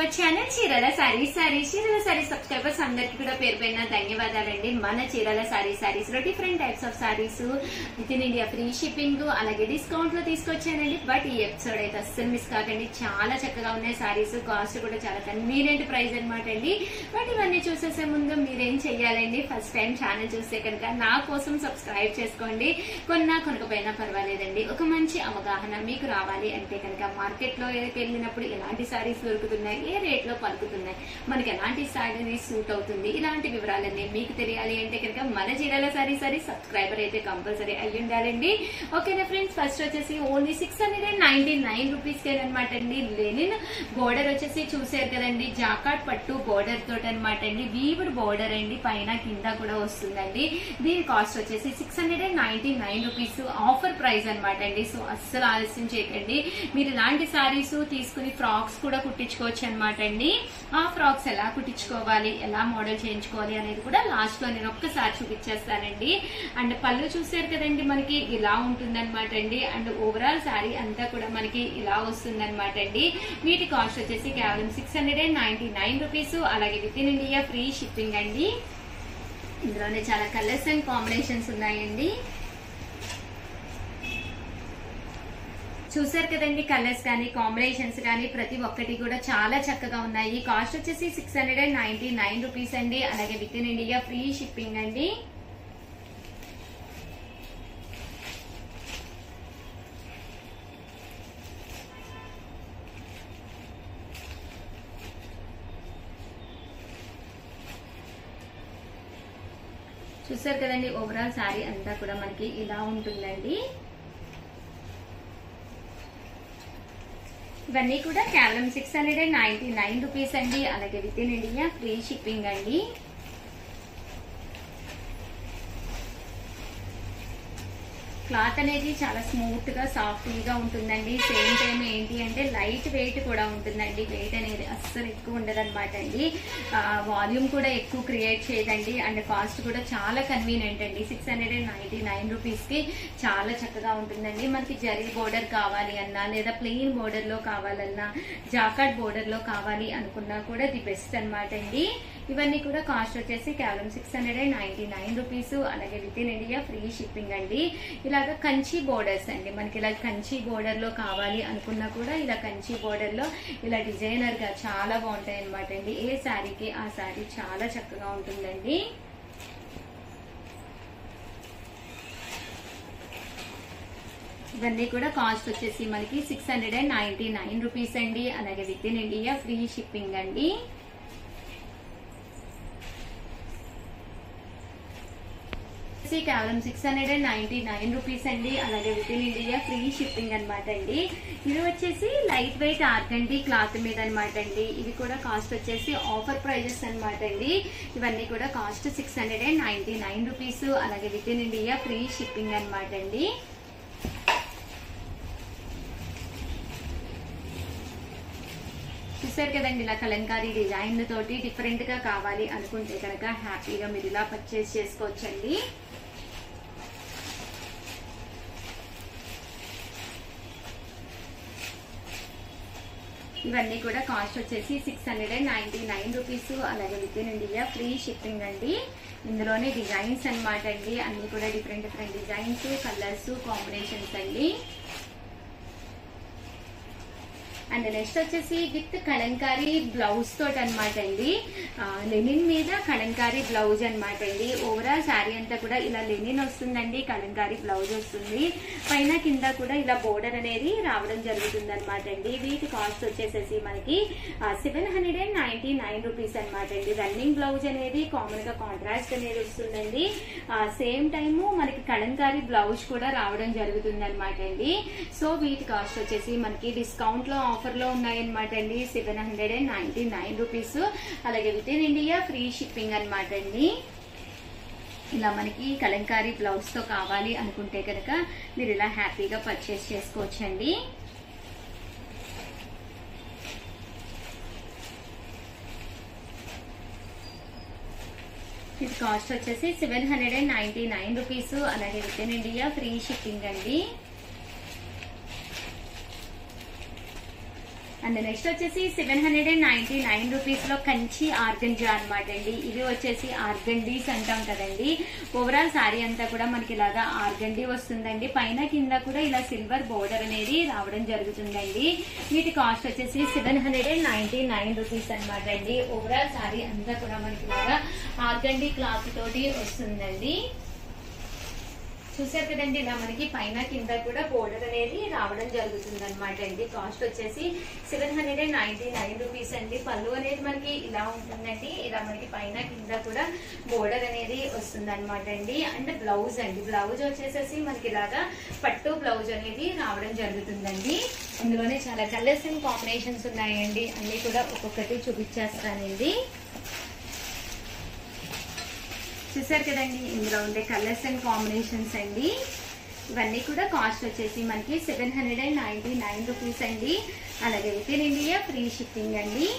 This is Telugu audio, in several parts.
channel Cheerala Saree sorry Cheerala Saree subscribers అందరికి కూడా పేరు పైన ధన్యవాదాలండి మన చీరల సారీ సారీస్ లో different types of sarees with in India free shipping అలాగే డిస్కౌంట్ లో తీసుకొచ్చానండి బట్ ఈ ఎపిసోడ్ అయితే అస్సలు మిస్ కాకండి చాలా చక్కగా ఉన్నాయి సారీస్ కాస్ట్ కూడా చాలా కన్వీనియంట్ ప్రైస్ అనమాట అండి బట్ ఇవన్నీ చూసేసే ముందు మీరేం చెయ్యాలండి ఫస్ట్ టైం ఛానల్ చూస్తే కనుక నా కోసం సబ్స్క్రైబ్ చేసుకోండి కొన్నా కొనకపోయినా పర్వాలేదండి ఒక మంచి అవగాహన మీకు రావాలి అంటే కనుక మార్కెట్ లో వెళ్ళినప్పుడు ఎలాంటి సారీస్ దొరుకుతున్నాయి ఏ రేట్ లో పలుకుతున్నాయి మనకి ఎలాంటి సారీ సూట్ అవుతుంది ఇలాంటి వివరాలన్నీ మీకు తెలియాలి అంటే కనుక మన చీరల సారీ సారీ సబ్స్క్రైబర్ అయితే కంపల్సరీ అయ్యి ఉండాలండి ఓకేనా ఫ్రెండ్స్ ఫస్ట్ వచ్చేసి only six hundred and ninety nine rupees అనమాట అండి లెనిన్ బోర్డర్ వచ్చేసి చూసారు కదండి జాకాట్ పట్టు బోర్డర్ తోటి అనమాట అండి వీవుడ్ బోర్డర్ అండి పైన కింద కూడా వస్తుందండి దీని కాస్ట్ వచ్చేసి six hundred and ninety nine rupees offer price అనమాట అండి సో అస్సలు ఆలస్యం చేయకండి మీరు ఇలాంటి సారీస్ తీసుకుని ఫ్రాక్స్ కూడా కుట్టించుకోవచ్చు అనమాట అండి ఆ ఫ్రాక్స్ ఎలా కుట్టించుకోవాలి ఎలా మోడల్ చేయించుకోవాలి అనేది కూడా లాస్ట్ లో నేను ఒక్కసారి చూపించేస్తానండి అండ్ పళ్ళు చూసారు కదండి మనకి ఇలా ఉంటుంది అనమాట అండి అండ్ ఓవరాల్ శారీ అంతా కూడా మనకి ఇలా వస్తుంది అనమాట అండి వీటి కాస్ట్ వచ్చేసి కేవలం six hundred and ninety nine rupees అలాగే with in India free shipping అండి ఇందులోనే చాలా కలర్స్ అండ్ కాంబినేషన్స్ ఉన్నాయండి చూసారు కదండి కలర్స్ కానీ కాంబినేషన్స్ కానీ ప్రతి ఒక్కటి కూడా చాలా చక్కగా ఉన్నాయి కాస్ట్ వచ్చేసి six hundred and ninety nine rupees అండి అలాగే with in India free shipping అండి చూసారు కదండి ఓవరాల్ శారీ అంతా కూడా మనకి ఇలా ఉంటుందండి ఇవన్నీ కూడా కేవలం six hundred and ninety nine rupees అండి అలాగే with in India free shipping అండి క్లాత్ అనేది చాలా స్మూత్ గా సాఫ్ట్ గా ఉంటుందండి సేమ్ టైం ఏంటి అంటే లైట్ వెయిట్ కూడా ఉంటుందండి వెయిట్ అనేది అస్సలు ఎక్కువ ఉండదు అనమాట అండి వాల్యూమ్ కూడా ఎక్కువ క్రియేట్ చేయదండి అండ్ కాస్ట్ కూడా చాలా కన్వీనియంట్ అండి six hundred and ninety nine rupees కి చాలా చక్కగా ఉంటుందండి మనకి జరీ బోర్డర్ కావాలి అన్నా లేదా ప్లెయిన్ బోర్డర్ లో కావాలన్నా జాకాట్ బోర్డర్ లో కావాలి అనుకున్నా కూడా ది బెస్ట్ అనమాట అండి ఇవన్నీ కూడా కాస్ట్ వచ్చేసి కేవలం six hundred and ninety nine rupees అలాగే with in India free shipping అండి ఇలాగ కంచి బోర్డర్స్ అండి మనకి ఇలా కంచి బోర్డర్ లో కావాలి అనుకున్నా కూడా ఇలా కంచి బోర్డర్ లో ఇలా డిజైనర్ గా చాలా బాగుంటాయి అనమాట అండి ఏ శారీకి ఆ శారీ చాలా చక్కగా ఉంటుందండి ఇవన్నీ కూడా కాస్ట్ వచ్చేసి మనకి six hundred and ninety nine rupees అండి అలాగే with in India free shipping అండి వచ్చేసి కేవలం six hundred and ninety nine rupees అండి అలాగే with in India free shipping అనమాట అండి ఇది వచ్చేసి లైట్ వెయిట్ ఆర్గండి క్లాత్ మీద అనమాట అండి ఇది కూడా కాస్ట్ వచ్చేసి ఆఫర్ ప్రైజెస్ అనమాట అండి ఇవన్నీ కూడా cost six hundred and ninety nine rupees అలాగే with in India free shipping అనమాట అండి చూసారు కదండి ఇలా కలంకారీ డిజైన్ తోటి డిఫరెంట్ గా కావాలి అనుకుంటే కనుక హ్యాపీగా మీరు ఇలా పర్చేస్ చేసుకోవచ్చండి ఇవన్నీ కూడా కాస్ట్ వచ్చేసి six hundred and ninety nine rupees అలాగే with in India free shipping అండి ఇందులోనే డిజైన్స్ అనమాట అండి అన్ని కూడా different different designs colours combinations అండి అండ్ నెక్స్ట్ వచ్చేసి విత్ కలంకారీ బ్లౌజ్ తోటి అనమాట అండి లెనిన్ మీద కలంకారీ బ్లౌజ్ అనమాట అండి ఓవరాల్ శారీ అంతా కూడా ఇలా లెనిన్ వస్తుందండి కలంకారీ బ్లౌజ్ వస్తుంది పైన కింద కూడా ఇలా బోర్డర్ అనేది రావడం జరుగుతుంది అనమాట అండి వీటి కాస్ట్ వచ్చేసేసి మనకి seven hundred and ninety nine rupees అనమాట అండి రన్నింగ్ బ్లౌజ్ అనేది కామన్ గా కాంట్రాస్ట్ అనేది వస్తుందండి సేమ్ టైము మనకి కలంకారీ బ్లౌజ్ కూడా రావడం జరుగుతుంది అనమాట అండి సో వీటి కాస్ట్ వచ్చేసి మనకి డిస్కౌంట్ లో ఆఫర్ లో ఉన్నాయన్నమాట అండి seven hundred and ninety nine rupees అలాగే with in India free shipping అనమాట అండి ఇలా మనకి కలంకారీ బ్లౌజ్ తో కావాలి అనుకుంటే కనుక మీరు ఇలా హ్యాపీగా పర్చేస్ చేసుకోవచ్చండి ఇది కాస్ట్ వచ్చేసి seven hundred and ninety nine rupees అలాగే with in India free shipping అండి అండ్ నెక్స్ట్ వచ్చేసి seven hundred and ninety nine rupees లో కంచి ఆర్గంజా అనమాట అండి ఇవి వచ్చేసి ఆర్గండీస్ అంటాం కదండి ఓవరాల్ సారీ అంతా కూడా మనకి ఇలాగా ఆర్గండి వస్తుందండి పైన కింద కూడా ఇలా సిల్వర్ బోర్డర్ అనేది రావడం జరుగుతుందండి వీటి కాస్ట్ వచ్చేసి seven hundred and ninety nine rupees అనమాట అండి ఓవరాల్ సారీ అంతా కూడా మనకి ఇలాగా ఆర్గండి క్లాత్ తోటి వస్తుందండి చూసారు కదండి ఇలా మనకి పైన కింద కూడా బోర్డర్ అనేది రావడం జరుగుతుంది అనమాట అండి కాస్ట్ వచ్చేసి seven hundred and ninety nine rupees అండి పళ్ళు అనేది మనకి ఇలా ఉంటుందండి ఇలా మనకి పైన కింద కూడా బోర్డర్ అనేది వస్తుంది అనమాట అండి అండ్ బ్లౌజ్ అండి బ్లౌజ్ వచ్చేసేసి మనకి ఇలాగా పట్టు బ్లౌజ్ అనేది రావడం జరుగుతుందండి అందులోనే చాలా కలర్స్ అండ్ కాంబినేషన్స్ ఉన్నాయండి అన్ని కూడా ఒక్కొక్కటి చూపించేస్తానండి చూసారు కదండి ఇందులో ఉండే కలర్స్ అండ్ కాంబినేషన్స్ అండి ఇవన్నీ కూడా కాస్ట్ వచ్చేసి మనకి seven hundred and ninety nine rupees అండి అలాగే with in India free shipping అండి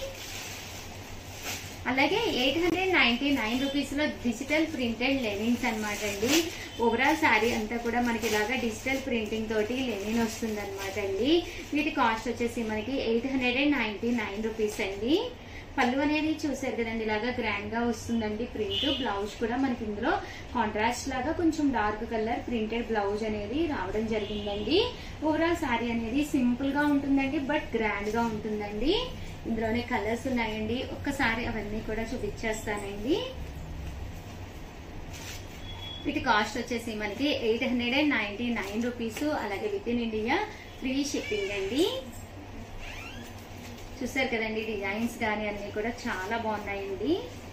అలాగే eight hundred ninety nine rupees లో డిజిటల్ ప్రింటెడ్ లెనిన్స్ అనమాట అండి ఓవరాల్ శారీ అంతా కూడా మనకి ఇలాగా డిజిటల్ ప్రింటింగ్ తోటి లెనిన్ వస్తుంది అనమాట అండి వీటి కాస్ట్ వచ్చేసి మనకి eight hundred and ninety nine rupees అండి పళ్ళు అనేది చూసారు కదండి ఇలాగా గ్రాండ్ గా వస్తుందండి ప్రింట్ బ్లౌజ్ కూడా మనకి ఇందులో కాంట్రాస్ట్ లాగా కొంచెం డార్క్ కలర్ ప్రింటెడ్ బ్లౌజ్ అనేది రావడం జరిగిందండి ఓవరాల్ శారీ అనేది సింపుల్ గా ఉంటుందండి బట్ గ్రాండ్ గా ఉంటుందండి ఇందులోనే కలర్స్ ఉన్నాయండి ఒక్కసారి అవన్నీ కూడా చూపించేస్తానండి వీటి కాస్ట్ వచ్చేసి మనకి eight hundred and ninety nine rupees అలాగే with in India free shipping అండి చూసారు కదండి డిజైన్స్ కానీ అన్ని కూడా చాలా బాగున్నాయండి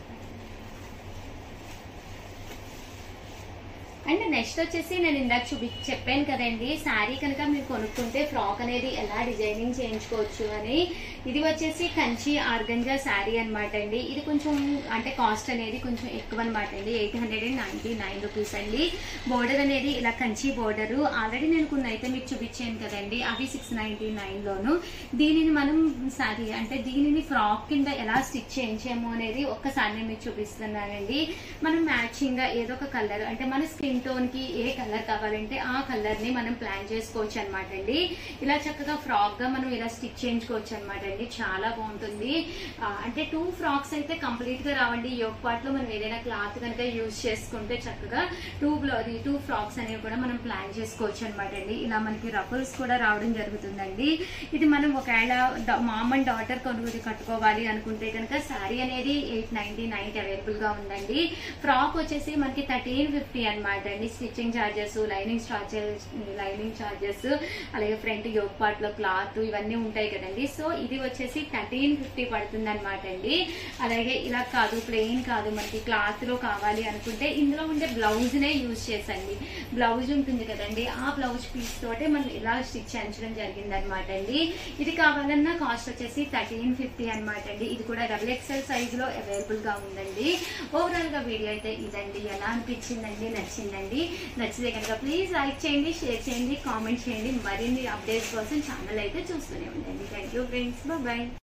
అండ్ నెక్స్ట్ వచ్చేసి నేను ఇందాక చూపి చెప్పాను కదండి శారీ కనుక మీరు కొనుక్కుంటే ఫ్రాక్ అనేది ఎలా డిజైనింగ్ చేయించుకోవచ్చు అని ఇది వచ్చేసి కంచి ఆర్గంజా శారీ అనమాట అండి ఇది కొంచెం అంటే కాస్ట్ అనేది కొంచెం ఎక్కువ అనమాట అండి eight hundred and ninety nine rupees అండి బోర్డర్ అనేది ఇలా కంచి బోర్డర్ ఆల్రెడీ నేను కొన్ని అయితే మీకు చూపించాను కదండి అవి సిక్స్ నైన్టీ నైన్ లోను దీనిని మనం శారీ అంటే దీనిని ఫ్రాక్ కింద ఎలా స్టిచ్ చేయించాము అనేది ఒక్కసారి నేను మీకు చూపిస్తున్నానండి మనం మ్యాచింగ్ గా ఏదో ఒక కలర్ అంటే మన స్కిన్ టోన్ కి ఏ కలర్ కావాలంటే ఆ కలర్ ని మనం ప్లాన్ చేసుకోవచ్చు అనమాట అండి ఇలా చక్కగా ఫ్రాక్ గా మనం ఇలా స్టిచ్ చేయించుకోవచ్చు అనమాట అండి చాలా బాగుంటుంది ఆ, అంటే టూ ఫ్రాక్స్ అయితే కంప్లీట్ గా రావండి యోగ్ పార్ట్ లో మనం ఏదైనా క్లాత్ కనుక యూజ్ చేసుకుంటే చక్కగా టూ బ్లౌజ్ టూ ఫ్రాక్స్ అనేవి కూడా మనం ప్లాన్ చేసుకోవచ్చు అనమాట అండి ఇలా మనకి రఫల్స్ కూడా రావడం జరుగుతుందండి ఇది మనం ఒకవేళ డ- మామ్ అండ్ డాటర్ కొనుగోలు కట్టుకోవాలి అనుకుంటే కనుక శారీ అనేది ఎయిట్ నైన్టీ నైన్ అవైలబుల్ గా ఉందండి ఫ్రాక్ వచ్చేసి మనకి థర్టీన్ ఫిఫ్టీ అనమాట అండి stitching charges lining charges lining charges అలాగే ఫ్రంట్ యోగ్ పార్ట్ లో క్లాత్ ఇవన్నీ ఉంటాయి కదండి సో ఇది వచ్చేసి థర్టీన్ ఫిఫ్టీ పడుతుంది అనమాట అండి అలాగే ఇలా కాదు ప్లెయిన్ కాదు మనకి క్లాత్ లో కావాలి అనుకుంటే ఇందులో ఉండే బ్లౌజ్ నే యూజ్ చేసండి బ్లౌజ్ ఉంటుంది కదండి ఆ బ్లౌజ్ పీస్ తోటే మనం ఇలా స్టిచ్ చేయించడం జరిగింది అనమాట అండి ఇది కావాలన్నా కాస్ట్ వచ్చేసి థర్టీన్ ఫిఫ్టీ అనమాట అండి ఇది కూడా డబుల్ ఎక్స్ఎల్ సైజ్ లో అవైలబుల్ గా ఉందండి ఓవరాల్ గా వీడియో అయితే ఇదండి ఎలా అనిపించిందండి నచ్చిందండి నచ్చితే కనుక ప్లీజ్ లైక్ చేయండి షేర్ చేయండి కామెంట్ చేయండి మరిన్ని అప్డేట్స్ కోసం ఛానల్ అయితే చూస్తూనే ఉండండి థ్యాంక్ యూ ఫ్రెండ్స్ బాయ్